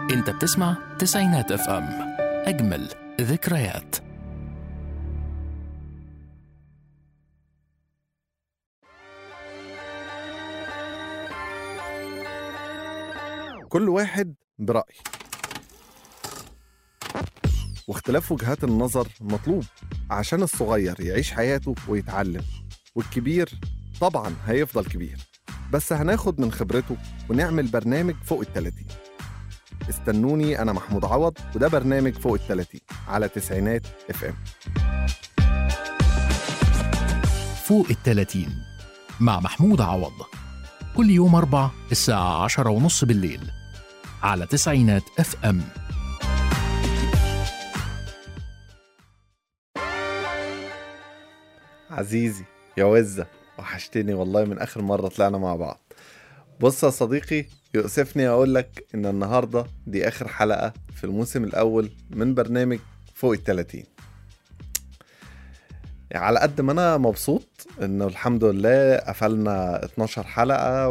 انت بتسمع تسعينات اف ام اجمل ذكريات كل واحد برأي واختلاف وجهات النظر مطلوب عشان الصغير يعيش حياته ويتعلم والكبير طبعا هيفضل كبير بس هناخد من خبرته ونعمل برنامج فوق التلاتين استنوني أنا محمود عوض وده برنامج فوق التلاتين على تسعينات اف ام فوق التلاتين مع محمود عوض كل يوم أربع الساعة عشرة ونص بالليل على تسعينات اف ام عزيزي يا وزة وحشتني والله من آخر مرة طلعنا مع بعض بص يا صديقي يؤسفني أقول لك إن النهاردة دي آخر حلقة في الموسم الأول من برنامج فوق التلاتين يعني على قد ما أنا مبسوط إنه الحمد لله قفلنا 12 حلقة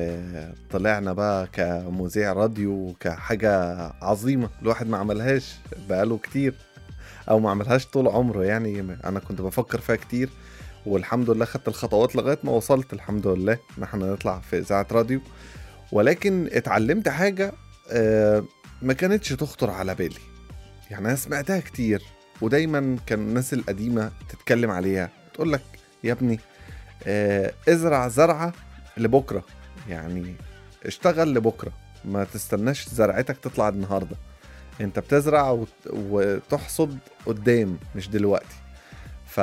وطلعنا بقى كمذيع راديو وكحاجة عظيمة الواحد ما عملهاش بقاله كتير أو ما عملهاش طول عمره يعني أنا كنت بفكر فيها كتير والحمد لله خدت الخطوات لغايه ما وصلت الحمد لله ان احنا نطلع في اذاعه راديو ولكن اتعلمت حاجه آه، ما كانتش تخطر على بالي يعني انا سمعتها كتير ودايما كان الناس القديمه تتكلم عليها تقول لك يا ابني آه، ازرع زرعه لبكره يعني اشتغل لبكره ما تستناش زرعتك تطلع النهارده انت بتزرع وت- وتحصد قدام مش دلوقتي ف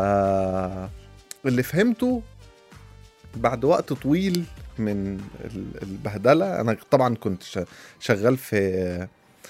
اللي فهمته بعد وقت طويل من ال- البهدله انا طبعا كنت ش- شغال في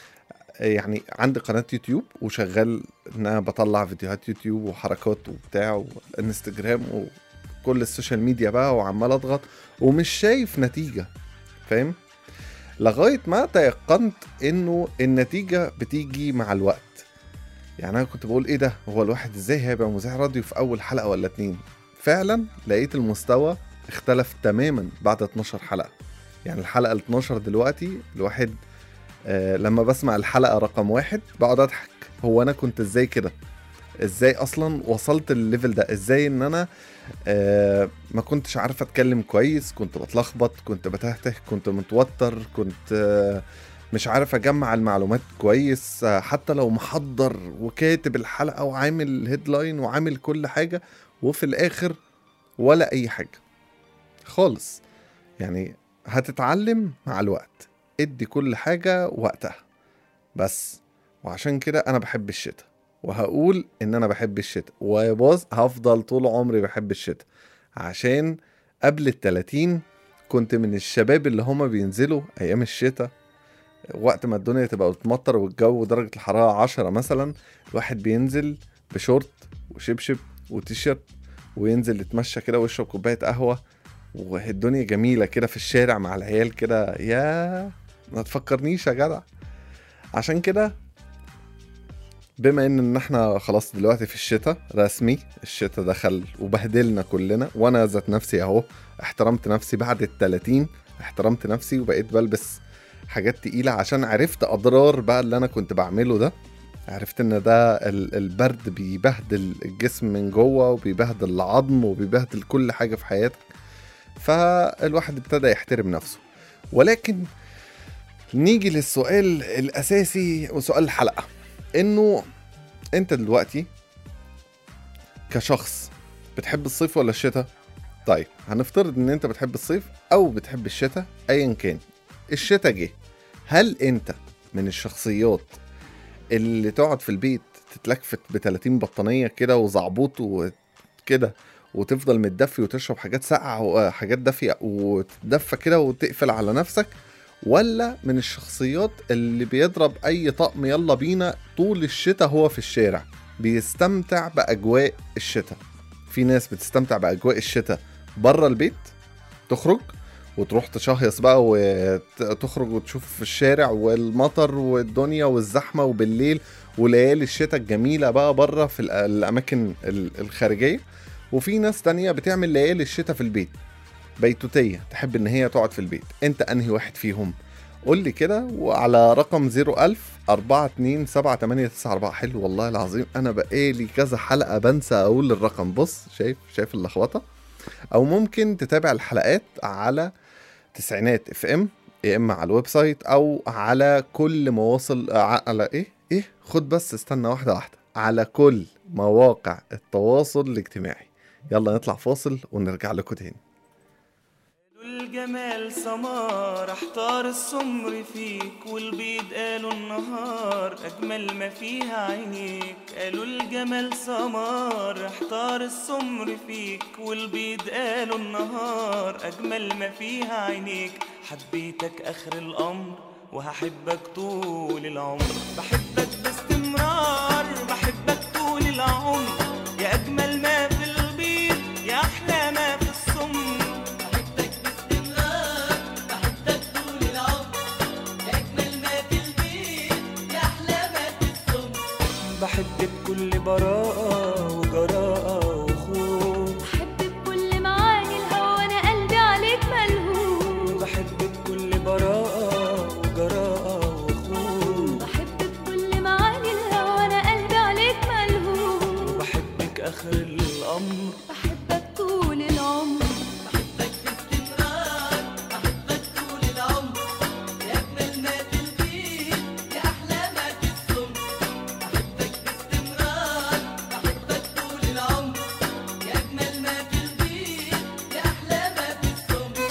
يعني عندي قناه يوتيوب وشغال ان انا بطلع فيديوهات يوتيوب وحركات وبتاع وانستجرام وكل السوشيال ميديا بقى وعمال اضغط ومش شايف نتيجه فاهم لغايه ما تيقنت انه النتيجه بتيجي مع الوقت يعني انا كنت بقول ايه ده هو الواحد ازاي هيبقى مذيع راديو في اول حلقه ولا اتنين فعلا لقيت المستوى اختلف تماما بعد 12 حلقه يعني الحلقه ال 12 دلوقتي الواحد آه لما بسمع الحلقه رقم واحد بقعد اضحك هو انا كنت ازاي كده ازاي اصلا وصلت الليفل ده ازاي ان انا آه ما كنتش عارف اتكلم كويس كنت بتلخبط كنت بتهته كنت متوتر كنت آه مش عارف اجمع المعلومات كويس آه، حتى لو محضر وكاتب الحلقه وعامل هيدلاين وعامل كل حاجه وفي الاخر ولا اي حاجه خالص يعني هتتعلم مع الوقت ادي كل حاجه وقتها بس وعشان كده انا بحب الشتاء وهقول ان انا بحب الشتاء وبص هفضل طول عمري بحب الشتاء عشان قبل التلاتين كنت من الشباب اللي هما بينزلوا ايام الشتاء وقت ما الدنيا تبقى بتمطر والجو درجة الحرارة عشرة مثلا الواحد بينزل بشورت وشبشب وتيشيرت وينزل يتمشى كده ويشرب كوباية قهوة والدنيا جميلة كده في الشارع مع العيال كده يا ما تفكرنيش يا جدع عشان كده بما ان ان احنا خلاص دلوقتي في الشتاء رسمي الشتاء دخل وبهدلنا كلنا وانا ذات نفسي اهو احترمت نفسي بعد التلاتين احترمت نفسي وبقيت بلبس حاجات تقيلة عشان عرفت أضرار بقى اللي أنا كنت بعمله ده عرفت إن ده ال- البرد بيبهدل الجسم من جوه وبيبهدل العظم وبيبهدل كل حاجة في حياتك فالواحد ابتدى يحترم نفسه ولكن نيجي للسؤال الأساسي وسؤال الحلقة إنه أنت دلوقتي كشخص بتحب الصيف ولا الشتاء؟ طيب هنفترض إن أنت بتحب الصيف أو بتحب الشتاء أيا كان الشتاء جه هل انت من الشخصيات اللي تقعد في البيت تتلكفت ب 30 بطانيه كده وزعبوط وكده وتفضل متدفي وتشرب حاجات ساقعه وحاجات دافيه وتتدفى كده وتقفل على نفسك ولا من الشخصيات اللي بيضرب اي طقم يلا بينا طول الشتاء هو في الشارع بيستمتع باجواء الشتاء في ناس بتستمتع باجواء الشتاء بره البيت تخرج وتروح تشهيص بقى وتخرج وتشوف في الشارع والمطر والدنيا والزحمه وبالليل وليالي الشتاء الجميله بقى بره في الأ- الاماكن ال- الخارجيه وفي ناس تانية بتعمل ليالي الشتاء في البيت بيتوتيه تحب ان هي تقعد في البيت انت انهي واحد فيهم قول لي كده وعلى رقم 01000 427 حلو والله العظيم انا بقالي كذا حلقه بنسى اقول الرقم بص شايف شايف اللخبطه او ممكن تتابع الحلقات على تسعينات اف ام يا اما على الويب سايت او على كل مواصل على ايه ايه خد بس استنى واحده واحده على كل مواقع التواصل الاجتماعي يلا نطلع فاصل ونرجع لكم تاني الجمال سمار احتار السمر فيك والبيض قالوا النهار اجمل ما فيها عينيك قالوا الجمال سمار احتار السمر فيك والبيض قالوا النهار اجمل ما فيها عينيك حبيتك اخر الامر وهحبك طول العمر بحبك باستمرار بحبك طول العمر يا اجمل ما في البيض يا احلى ما في السمر بحبك باستمرار بحبك طول العمر يا أجمل ما في البيت يا أحلى ما في السمر بحب بكل براءة وجراءة وخوف بحب بكل معاني الهوى انا قلبي عليك ملهوف بحب بكل براءة وجراءة وخوف بحب بكل معاني الهوى انا قلبي عليك ملهوف بحبك آخر الأمر بحبك طول العمر بحبك باستمرار بحبك طول العمر يا أجمل ما في البيت يا أحلى ما في السمر بحبك باستمرار بحبك طول العمر يا أجمل ما في البيت يا أحلى ما في السمر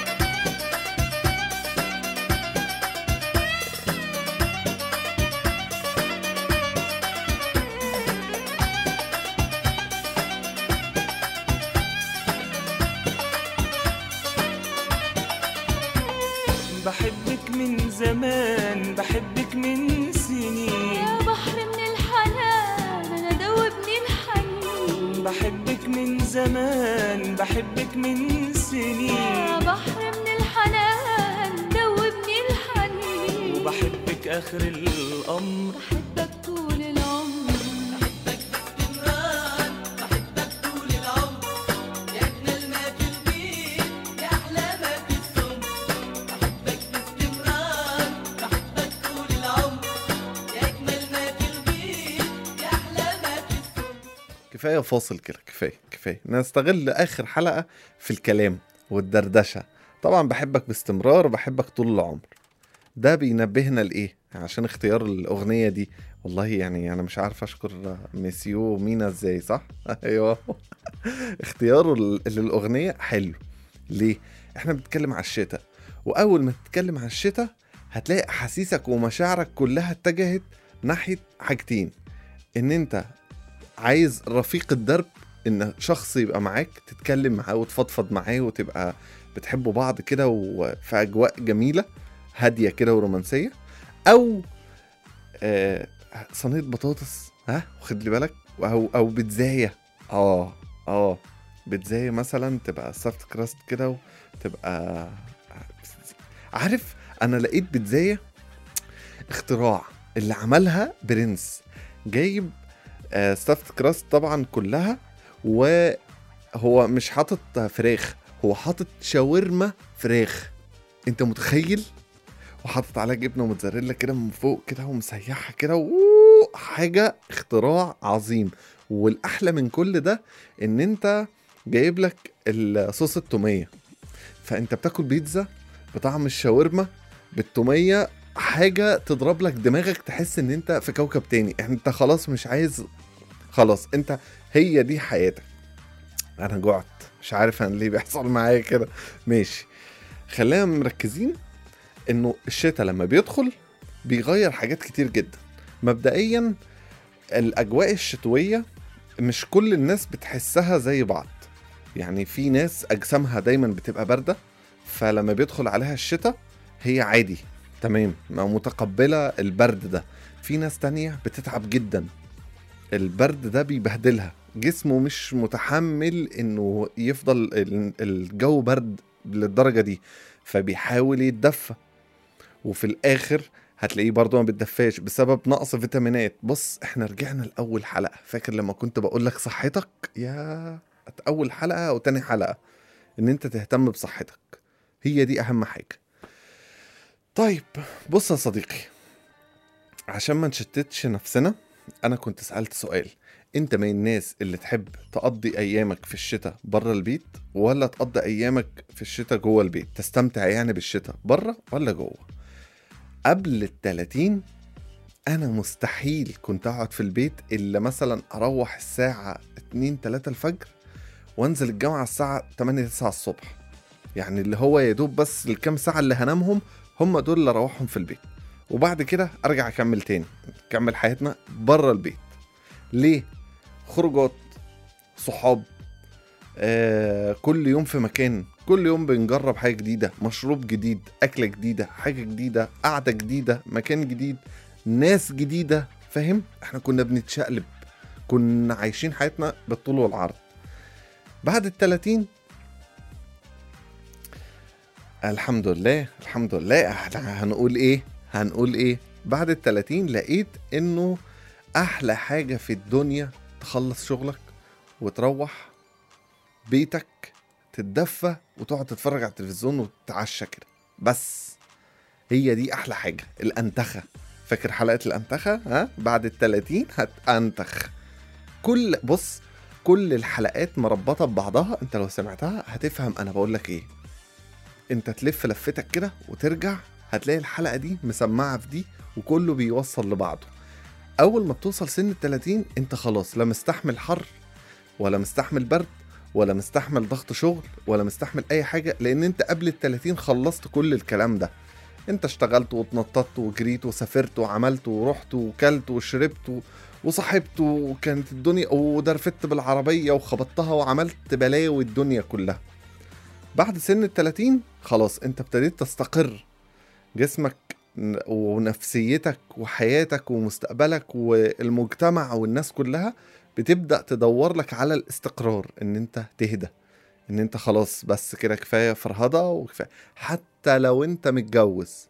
بحبك من زمان بحبك من سنين يا بحر من الحنان انا دوبني الحنين بحبك من زمان بحبك من يا سنين بحر من الحنان دوبني الحنين وبحبك آخر الأمر بحبك طول العمر بحبك باستمرار بحبك طول العمر يا أجمل ما في البيت يا أحلى ما في السمر بحبك باستمرار بحبك طول العمر يا أجمل ما في البيت يا أحلى ما في السمر كفايه فاصل كده كفايه كفايه نستغل اخر حلقه في الكلام والدردشه طبعا بحبك باستمرار وبحبك طول العمر ده بينبهنا لايه عشان اختيار الاغنيه دي والله يعني انا مش عارف اشكر ميسيو مينا ازاي صح ايوه اختياره لل- للاغنيه حلو ليه احنا بنتكلم على الشتاء واول ما تتكلم على الشتاء هتلاقي احاسيسك ومشاعرك كلها اتجهت ناحيه حاجتين ان انت عايز رفيق الدرب ان شخص يبقى معاك تتكلم معاه وتفضفض معاه وتبقى بتحبوا بعض كده وفي اجواء جميله هاديه كده ورومانسيه او آه صينيه بطاطس ها واخد لي بالك او او بيتزايه اه اه بيتزايه مثلا تبقى سافت كراست كده وتبقى عارف انا لقيت بيتزايه اختراع اللي عملها برنس جايب آه ستافت كراست طبعا كلها وهو مش حاطط فراخ هو حاطط شاورما فراخ انت متخيل وحاطط عليها جبنه موتزاريلا كده من فوق كده ومسيحها كده ووو، حاجه اختراع عظيم والاحلى من كل ده ان انت جايب لك الصوص التوميه فانت بتاكل بيتزا بطعم الشاورما بالتوميه حاجه تضرب لك دماغك تحس ان انت في كوكب تاني انت خلاص مش عايز خلاص انت هي دي حياتك انا جعت مش عارف انا ليه بيحصل معايا كده ماشي خلينا مركزين انه الشتاء لما بيدخل بيغير حاجات كتير جدا مبدئيا الاجواء الشتويه مش كل الناس بتحسها زي بعض يعني في ناس اجسامها دايما بتبقى بارده فلما بيدخل عليها الشتاء هي عادي تمام ما متقبله البرد ده في ناس تانية بتتعب جدا البرد ده بيبهدلها جسمه مش متحمل انه يفضل ال- الجو برد للدرجه دي فبيحاول يتدفى وفي الاخر هتلاقيه برضه ما بيتدفاش بسبب نقص فيتامينات بص احنا رجعنا لاول حلقه فاكر لما كنت بقول لك صحتك يا اول حلقه او تاني حلقه ان انت تهتم بصحتك هي دي اهم حاجه طيب بص يا صديقي عشان ما نشتتش نفسنا انا كنت سألت سؤال انت من الناس اللي تحب تقضي ايامك في الشتاء بره البيت ولا تقضي ايامك في الشتاء جوه البيت تستمتع يعني بالشتاء بره ولا جوه قبل التلاتين انا مستحيل كنت اقعد في البيت الا مثلا اروح الساعة 2 3 الفجر وانزل الجامعة الساعة 8 9 الصبح يعني اللي هو يا دوب بس الكام ساعة اللي هنامهم هم دول اللي اروحهم في البيت وبعد كده ارجع اكمل تاني نكمل حياتنا بره البيت ليه خروجات صحاب آه كل يوم في مكان كل يوم بنجرب حاجة جديدة مشروب جديد أكلة جديدة حاجة جديدة قعدة جديدة مكان جديد ناس جديدة فاهم احنا كنا بنتشقلب كنا عايشين حياتنا بالطول والعرض بعد التلاتين الحمد لله الحمد لله احنا هنقول ايه هنقول ايه بعد التلاتين لقيت انه احلى حاجة في الدنيا تخلص شغلك وتروح بيتك تتدفى وتقعد تتفرج على التلفزيون وتتعشى كده بس هي دي احلى حاجة الانتخة فاكر حلقة الانتخة ها بعد التلاتين هتأنتخ كل بص كل الحلقات مربطة ببعضها انت لو سمعتها هتفهم انا بقول لك ايه انت تلف لفتك كده وترجع هتلاقي الحلقة دي مسمعة في دي وكله بيوصل لبعضه اول ما بتوصل سن ال 30 انت خلاص لا مستحمل حر ولا مستحمل برد ولا مستحمل ضغط شغل ولا مستحمل اي حاجه لان انت قبل ال 30 خلصت كل الكلام ده انت اشتغلت واتنططت وجريت وسافرت وعملت ورحت وكلت وشربت و- وصاحبت وكانت الدنيا ودرفت بالعربيه وخبطتها وعملت بلاوي الدنيا كلها بعد سن ال 30 خلاص انت ابتديت تستقر جسمك ن- ونفسيتك وحياتك ومستقبلك والمجتمع والناس كلها بتبدأ تدور لك على الاستقرار ان انت تهدى ان انت خلاص بس كده كفاية فرهضة وكفاية حتى لو انت متجوز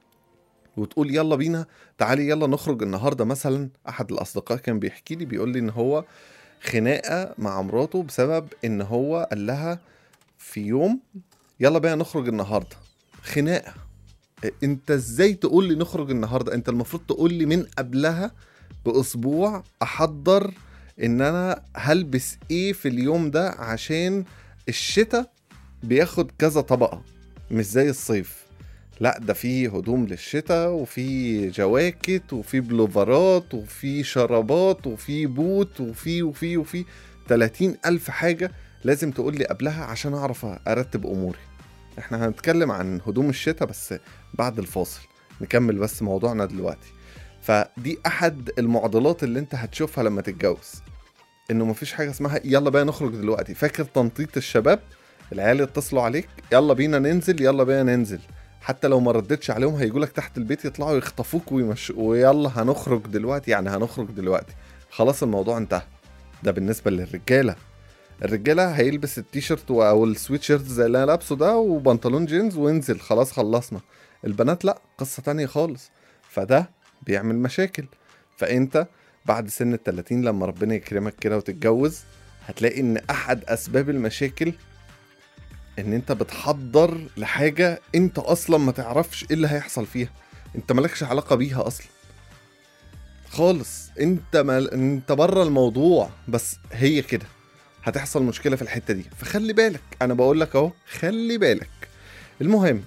وتقول يلا بينا تعالي يلا نخرج النهاردة مثلا احد الاصدقاء كان بيحكي لي بيقول لي ان هو خناقة مع مراته بسبب ان هو قال لها في يوم يلا بينا نخرج النهاردة خناقة انت ازاي تقول لي نخرج النهارده انت المفروض تقول لي من قبلها باسبوع احضر ان انا هلبس ايه في اليوم ده عشان الشتاء بياخد كذا طبقه مش زي الصيف لا ده في هدوم للشتاء وفي جواكت وفي بلوفرات وفي شرابات وفي بوت وفي وفي وفي 30 ألف حاجة لازم تقول لي قبلها عشان أعرف أرتب أموري احنا هنتكلم عن هدوم الشتاء بس بعد الفاصل نكمل بس موضوعنا دلوقتي فدي احد المعضلات اللي انت هتشوفها لما تتجوز انه مفيش حاجه اسمها يلا بينا نخرج دلوقتي فاكر تنطيط الشباب العيال يتصلوا عليك يلا بينا ننزل يلا بينا ننزل حتى لو ما ردتش عليهم هيجولك تحت البيت يطلعوا يخطفوك ويمشوا ويلا هنخرج دلوقتي يعني هنخرج دلوقتي خلاص الموضوع انتهى ده بالنسبه للرجاله الرجاله هيلبس التيشيرت و- او السويت شيرت زي اللي انا لابسه ده وبنطلون جينز وينزل خلاص خلصنا البنات لا قصه تانية خالص فده بيعمل مشاكل فانت بعد سن ال 30 لما ربنا يكرمك كده وتتجوز هتلاقي ان احد اسباب المشاكل ان انت بتحضر لحاجه انت اصلا ما تعرفش ايه اللي هيحصل فيها انت مالكش علاقه بيها اصلا خالص انت مال... انت بره الموضوع بس هي كده هتحصل مشكله في الحته دي فخلي بالك انا بقول لك اهو خلي بالك المهم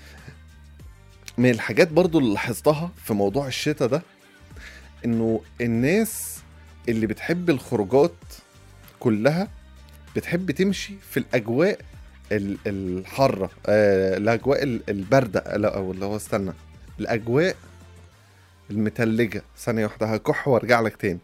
من الحاجات برضو اللي لاحظتها في موضوع الشتاء ده انه الناس اللي بتحب الخروجات كلها بتحب تمشي في الاجواء ال- الحاره آه الاجواء ال- البارده لا او اللي هو استنى الاجواء المتلجه ثانيه واحده هكح وارجع لك تاني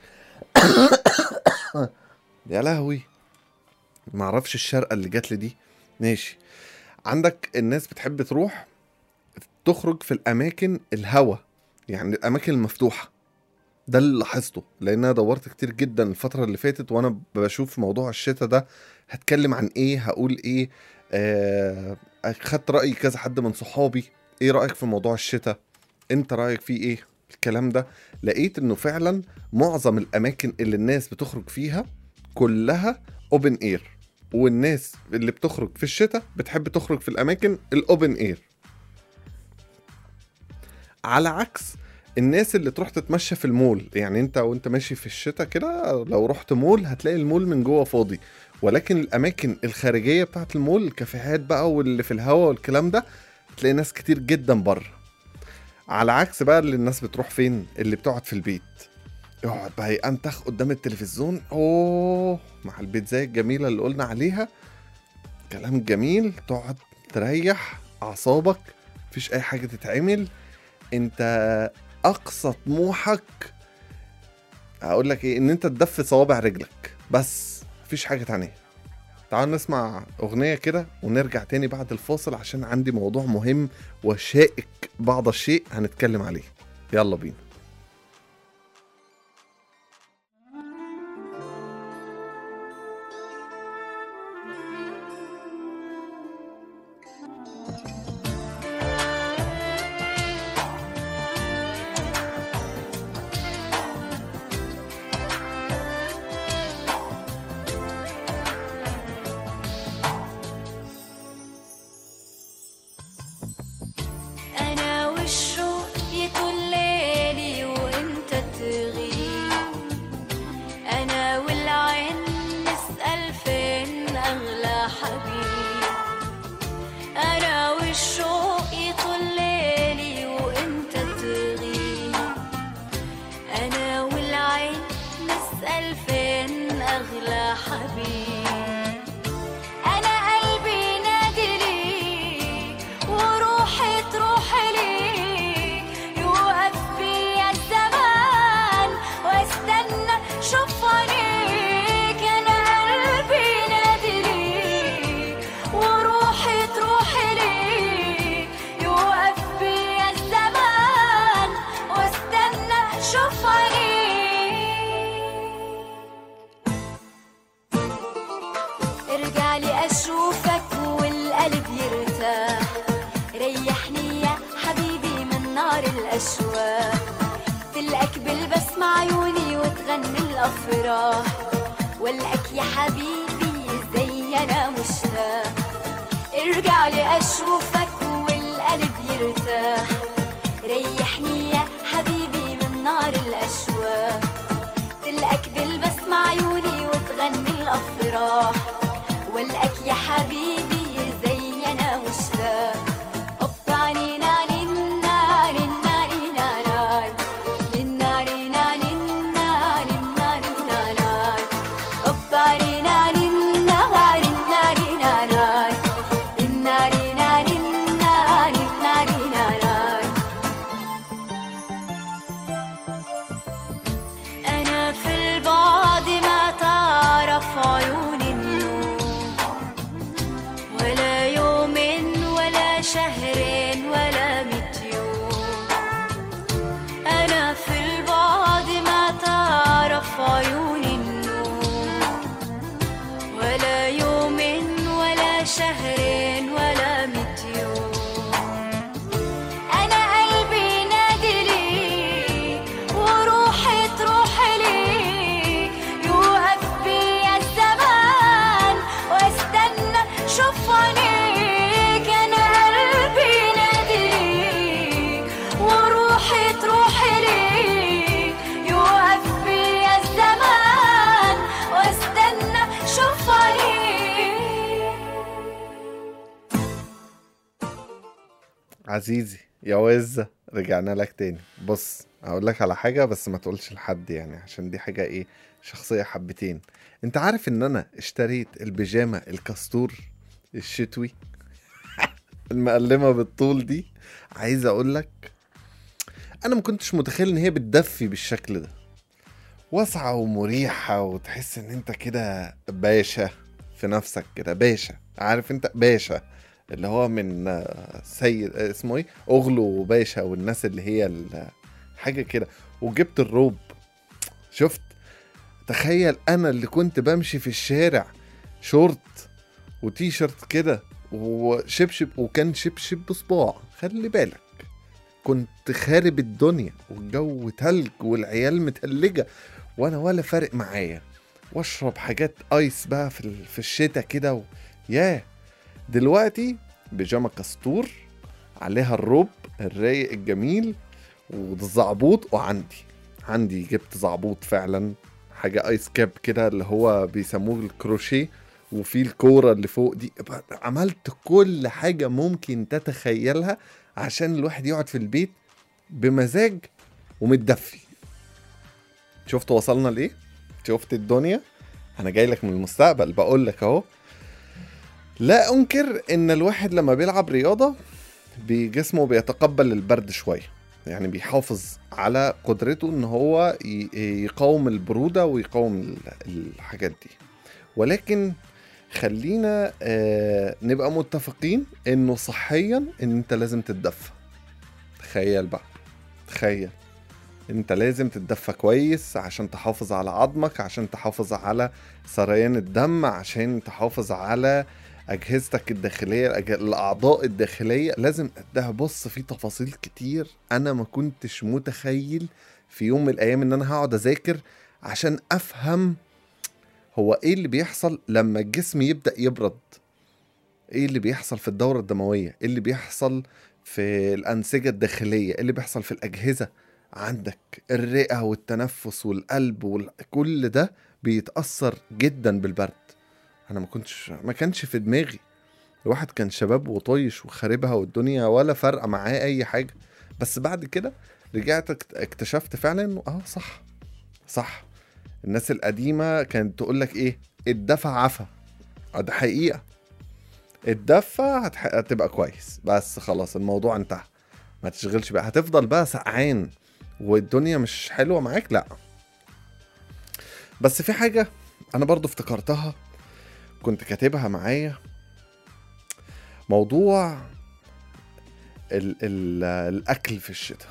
يا لهوي معرفش الشرقه اللي جات لي دي ماشي عندك الناس بتحب تروح تخرج في الاماكن الهوا يعني الاماكن المفتوحه ده اللي لاحظته لان انا دورت كتير جدا الفتره اللي فاتت وانا بشوف موضوع الشتاء ده هتكلم عن ايه هقول ايه آه خدت راي كذا حد من صحابي ايه رايك في موضوع الشتاء انت رايك فيه ايه الكلام ده لقيت انه فعلا معظم الاماكن اللي الناس بتخرج فيها كلها اوبن اير والناس اللي بتخرج في الشتاء بتحب تخرج في الاماكن الاوبن اير على عكس الناس اللي تروح تتمشى في المول يعني انت وانت ماشي في الشتاء كده لو رحت مول هتلاقي المول من جوه فاضي ولكن الاماكن الخارجيه بتاعت المول الكافيهات بقى واللي في الهواء والكلام ده تلاقي ناس كتير جدا بره على عكس بقى اللي الناس بتروح فين اللي بتقعد في البيت يقعد بقى ينتخ قدام التلفزيون اوه مع البيتزاية الجميله اللي قلنا عليها كلام جميل تقعد تريح اعصابك مفيش اي حاجه تتعمل انت اقصى طموحك هقول لك ايه ان انت تدفي صوابع رجلك بس مفيش حاجه تانية تعال نسمع اغنيه كده ونرجع تاني بعد الفاصل عشان عندي موضوع مهم وشائك بعض الشيء هنتكلم عليه يلا بينا أنا والشوق يطول ليلي وأنت تغيب أنا والعين نسأل فين أغلى حبيب أنا والشوق يطول ليلي وأنت تغيب أنا والعين نسأل فين أغلى حبيب أنا قلبي نادي لي وروحي تروح لي يوقف بيا الزمان واستنى شوف عينيك أنا قلبي نادي لي وروحي تروح لي يوقف بيا الزمان واستنى شوف عينيك ارجع لي اشوفك والقلب يرتاح ريحني يا حبيبي من نار الاشواق تلقاك بالبسمة عيوني وتغني الافراح والقاك يا حبيبي زي انا مشتاق ارجع لي اشوفك والقلب يرتاح ريحني يا حبيبي من نار الاشواق تلقاك بالبسمة عيوني وتغني الأفراح والقاك يا حبيبي زي أنا مشتاق أوبا نينا نينا نينا نينا ناي. نينا نينا نينا نينا نينا ناي. أوبا نينا نينا نينا نينا ناي. نينا نينا نينا نينا نينا ناي. أنا في البعد ما تعرف عيون النوم ولا يوم ولا شهر ولا ميت يوم أنا في البعد ما تعرف عيون النوم ولا يوم ولا شهر ولا ميت يوم أنا قلبي نادي لي وروحي تروح لي يوقف بيا الزمان واستنى شوف عينيك أنا قلبي نادي لي وروحي تروح لي يوقف بيا الزمان واستنى شوف عينيك عزيزي يا وزة رجعنا لك تاني بص هقول لك على حاجة بس ما تقولش لحد يعني عشان دي حاجة ايه شخصية حبتين انت عارف ان انا اشتريت البيجامة الكاستور الشتوي المقلمة بالطول دي عايز اقول لك انا ما كنتش متخيل ان هي بتدفي بالشكل ده واسعة ومريحة وتحس ان انت كده باشا في نفسك كده باشا عارف انت باشا اللي هو من آه، سيد آه، اسمه ايه اغلو وباشا والناس اللي هي ال- حاجة كده وجبت الروب شفت تخيل انا اللي كنت بمشي في الشارع شورت وتي شيرت كده وشبشب وكان شبشب بصباع خلي بالك كنت خارب الدنيا والجو تلج والعيال متلجة وانا ولا فارق معايا واشرب حاجات ايس بقى في ال- في الشتاء كده و... ياه دلوقتي بيجامة كاستور عليها الروب الرايق الجميل والزعبوط وعندي عندي جبت زعبوط فعلا حاجه ايس كاب كده اللي هو بيسموه الكروشيه وفي الكوره اللي فوق دي عملت كل حاجه ممكن تتخيلها عشان الواحد يقعد في البيت بمزاج ومتدفي شفت وصلنا لايه شفت الدنيا انا جاي لك من المستقبل بقول لك اهو لا انكر ان الواحد لما بيلعب رياضه بجسمه بيتقبل البرد شويه يعني بيحافظ على قدرته ان هو ي- يقاوم البروده ويقاوم ال- الحاجات دي ولكن خلينا آه، نبقى متفقين انه صحيا ان انت لازم تتدفى تخيل بقى تخيل انت لازم تتدفى كويس عشان تحافظ على عظمك عشان تحافظ على سريان الدم عشان تحافظ على اجهزتك الداخليه الأج- الاعضاء الداخليه لازم ده بص في تفاصيل كتير انا ما كنتش متخيل في يوم من الايام ان انا هقعد اذاكر عشان افهم هو ايه اللي بيحصل لما الجسم يبدا يبرد ايه اللي بيحصل في الدوره الدمويه ايه اللي بيحصل في الانسجه الداخليه ايه اللي بيحصل في الاجهزه عندك الرئه والتنفس والقلب وكل ده بيتاثر جدا بالبرد انا ما كنتش ما كانش في دماغي الواحد كان شباب وطايش وخاربها والدنيا ولا فارقه معاه اي حاجه بس بعد كده رجعت اكت- اكتشفت فعلا انه اه صح صح الناس القديمه كانت تقول لك ايه الدفع عفا آه، ده حقيقه الدفة هتح... هتبقى كويس بس خلاص الموضوع انتهى ما تشغلش بقى هتفضل بقى سقعان والدنيا مش حلوة معاك لا بس في حاجة انا برضو افتكرتها كنت كاتبها معايا موضوع ال ال الاكل في الشتاء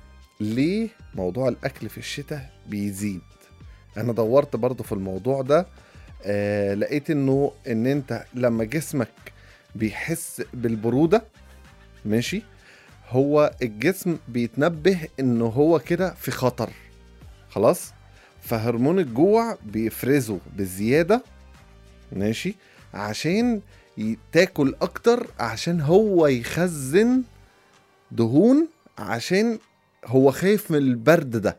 ليه موضوع الاكل في الشتاء بيزيد انا دورت برضو في الموضوع ده آه لقيت انه ان انت لما جسمك بيحس بالبرودة ماشي هو الجسم بيتنبه انه هو كده في خطر خلاص فهرمون الجوع بيفرزه بزيادة ماشي عشان ي- تاكل اكتر عشان هو يخزن دهون عشان هو خايف من البرد ده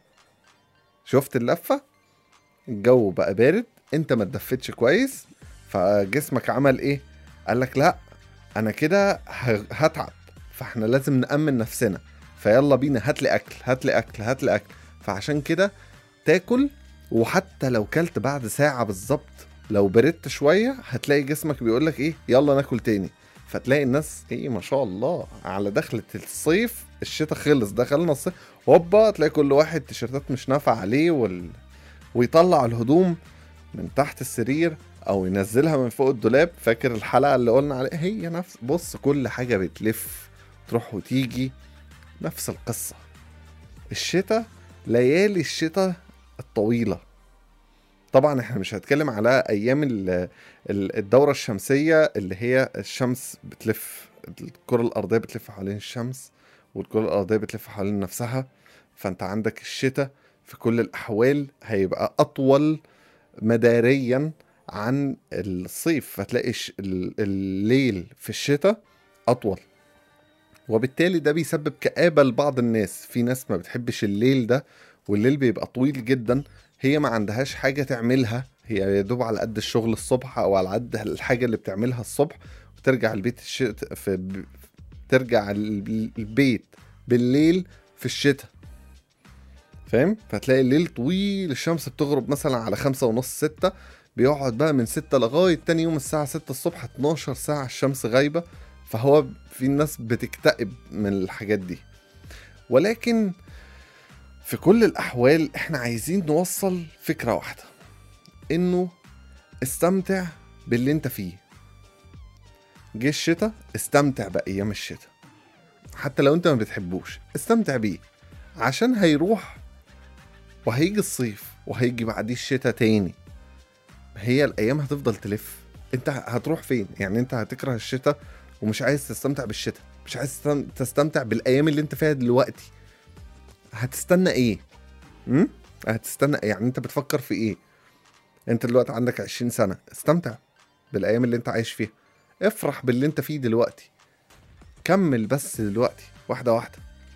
شفت اللفة الجو بقى بارد انت ما اتدفتش كويس فجسمك عمل ايه قال لك لا انا كده ه- هتعب فاحنا لازم نأمن نفسنا فيلا بينا هات لي اكل هات لي اكل هات لي اكل فعشان كده تاكل وحتى لو كلت بعد ساعة بالظبط لو بردت شوية هتلاقي جسمك بيقول لك ايه يلا ناكل تاني فتلاقي الناس ايه ما شاء الله على دخلة الصيف الشتاء خلص دخلنا الصيف هوبا تلاقي كل واحد تيشيرتات مش نافعة عليه وال... ويطلع الهدوم من تحت السرير او ينزلها من فوق الدولاب فاكر الحلقه اللي قلنا عليها هي نفس بص كل حاجه بتلف تروح وتيجي نفس القصه الشتاء ليالي الشتاء الطويله طبعا احنا مش هنتكلم على ايام ال- ال- الدوره الشمسيه اللي هي الشمس بتلف الكره الارضيه بتلف حوالين الشمس والكره الارضيه بتلف حوالين نفسها فانت عندك الشتاء في كل الاحوال هيبقى اطول مداريا عن الصيف فتلاقي الش- ال- الليل في الشتاء اطول وبالتالي ده بيسبب كآبة لبعض الناس في ناس ما بتحبش الليل ده والليل بيبقى طويل جدا هي ما عندهاش حاجة تعملها هي يا دوب على قد الشغل الصبح او على قد الحاجة اللي بتعملها الصبح وترجع البيت الشت... في ب... ترجع ال- البيت بالليل في الشتاء فاهم فتلاقي الليل طويل الشمس بتغرب مثلا على خمسة ونص ستة بيقعد بقى من ستة لغاية تاني يوم الساعة ستة الصبح 12 ساعة الشمس غايبة فهو في ناس بتكتئب من الحاجات دي ولكن في كل الأحوال احنا عايزين نوصل فكرة واحدة انه استمتع باللي انت فيه جه الشتاء استمتع بأيام الشتاء حتى لو انت ما بتحبوش استمتع بيه عشان هيروح وهيجي الصيف وهيجي بعديه الشتاء تاني هي الايام هتفضل تلف انت هتروح فين يعني انت هتكره الشتاء ومش عايز تستمتع بالشتاء مش عايز تستم- تستمتع بالايام اللي انت فيها دلوقتي هتستنى ايه امم هتستنى يعني انت بتفكر في ايه انت دلوقتي عندك 20 سنه استمتع بالايام اللي انت عايش فيها افرح باللي انت فيه دلوقتي كمل بس دلوقتي واحده واحده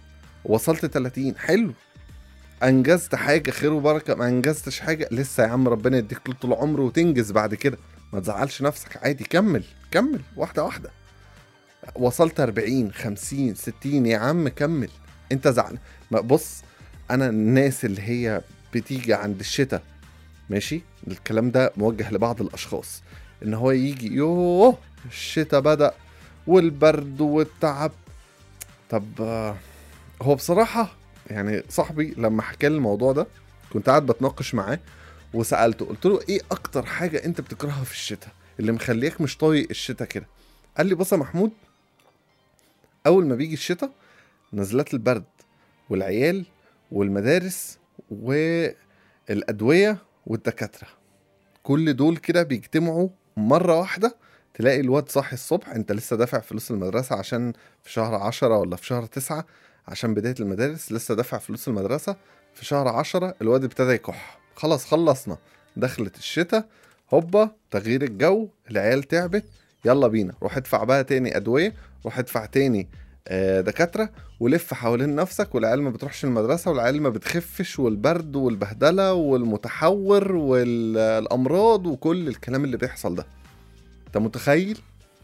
وصلت 30 حلو انجزت حاجه خير وبركه ما انجزتش حاجه لسه يا عم ربنا يديك طول العمر وتنجز بعد كده ما تزعلش نفسك عادي كمل كمل واحده واحده وصلت 40 50 60 يا عم كمل انت زعل ما بص انا الناس اللي هي بتيجي عند الشتاء ماشي الكلام ده موجه لبعض الاشخاص ان هو يجي يوه الشتاء بدا والبرد والتعب طب آه، هو بصراحه يعني صاحبي لما حكى لي الموضوع ده كنت قاعد بتناقش معاه وسالته قلت له ايه اكتر حاجه انت بتكرهها في الشتاء اللي مخليك مش طايق الشتاء كده قال لي بص يا محمود اول ما بيجي الشتاء نزلات البرد والعيال والمدارس والادويه والدكاتره كل دول كده بيجتمعوا مره واحده تلاقي الواد صاحي الصبح انت لسه دافع فلوس المدرسه عشان في شهر عشرة ولا في شهر تسعة عشان بدايه المدارس لسه دافع فلوس المدرسه في شهر عشرة الواد ابتدى يكح خلاص خلصنا دخلت الشتاء هوبا تغيير الجو العيال تعبت يلا بينا روح ادفع بقى تاني ادويه روح ادفع تاني آه، دكاتره ولف حوالين نفسك والعيال ما بتروحش المدرسه والعيال ما بتخفش والبرد والبهدله والمتحور والامراض وكل الكلام اللي بيحصل ده انت متخيل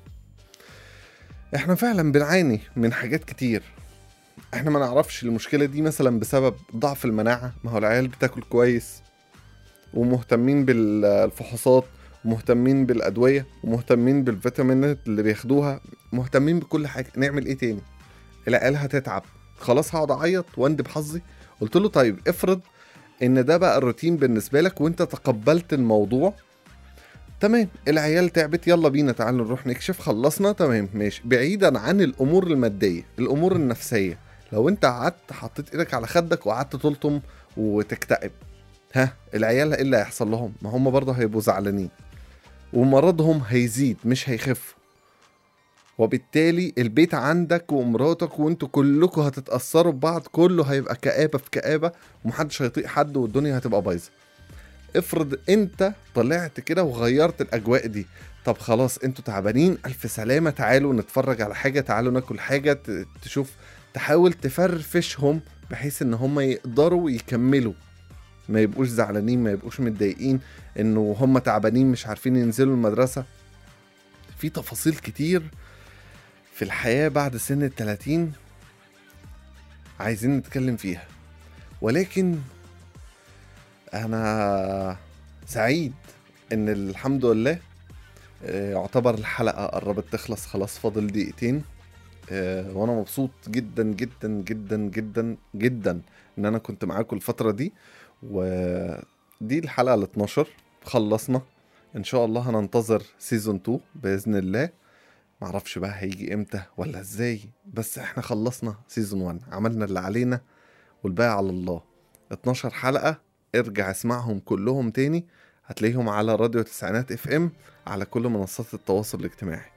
احنا فعلا بنعاني من حاجات كتير احنا ما نعرفش المشكله دي مثلا بسبب ضعف المناعه ما هو العيال بتاكل كويس ومهتمين بالفحوصات ومهتمين بالادويه ومهتمين بالفيتامينات اللي بياخدوها مهتمين بكل حاجه نعمل ايه تاني العيال هتتعب خلاص هقعد اعيط واندب حظي قلت له طيب افرض ان ده بقى الروتين بالنسبه لك وانت تقبلت الموضوع تمام العيال تعبت يلا بينا تعال نروح نكشف خلصنا تمام ماشي بعيدا عن الامور الماديه الامور النفسيه لو انت قعدت حطيت ايدك على خدك وقعدت تلطم وتكتئب ها العيال ايه اللي هيحصل لهم ما هم برضه هيبقوا زعلانين ومرضهم هيزيد مش هيخف وبالتالي البيت عندك ومراتك وانتوا كلكم هتتأثروا ببعض كله هيبقى كآبة في كآبة ومحدش هيطيق حد والدنيا هتبقى بايظة افرض انت طلعت كده وغيرت الاجواء دي طب خلاص انتوا تعبانين الف سلامة تعالوا نتفرج على حاجة تعالوا ناكل حاجة ت- تشوف تحاول تفرفشهم بحيث ان هم يقدروا يكملوا ما يبقوش زعلانين ما يبقوش متضايقين انه هم تعبانين مش عارفين ينزلوا المدرسة في تفاصيل كتير في الحياة بعد سن التلاتين عايزين نتكلم فيها ولكن انا سعيد ان الحمد لله آه، يعتبر الحلقة قربت تخلص خلاص فاضل دقيقتين آه، وانا مبسوط جدا جدا جدا جدا جدا ان انا كنت معاكم الفترة دي ودي الحلقة ال 12 خلصنا ان شاء الله هننتظر سيزون 2 باذن الله معرفش بقى هيجي امتى ولا ازاي بس احنا خلصنا سيزون 1 عملنا اللي علينا والباقي على الله 12 حلقة ارجع اسمعهم كلهم تاني هتلاقيهم على راديو تسعينات اف ام على كل منصات التواصل الاجتماعي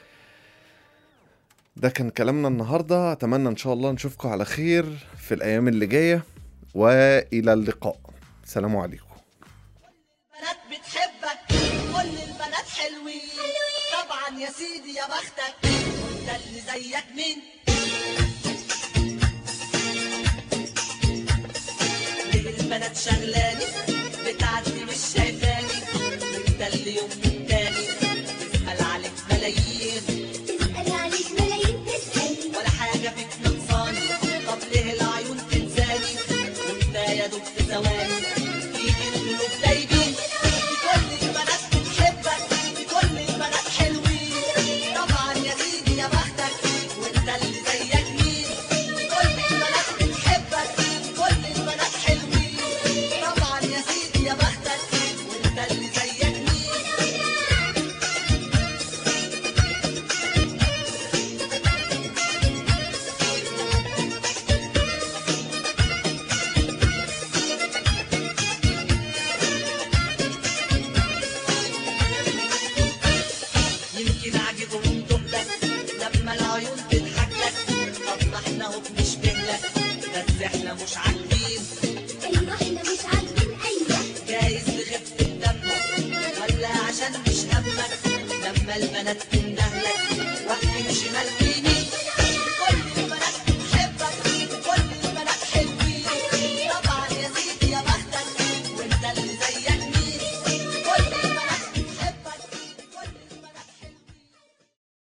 ده كان كلامنا النهاردة أتمنى إن شاء الله نشوفكم على خير في الأيام اللي جاية وإلى اللقاء سلام عليكم البنات بتحبك كل البنات حلوين طبعا يا سيدي يا بختك ده اللي زيك مين ليه البنات شغلاني بتعدي مش شايفاني انت اللي يوم التاني تسأل عليك ملايين تسأل عليك ملايين تسأل ولا حاجة فيك نقصاني طب ليه العيون تنساني وانت يا دوب في ثواني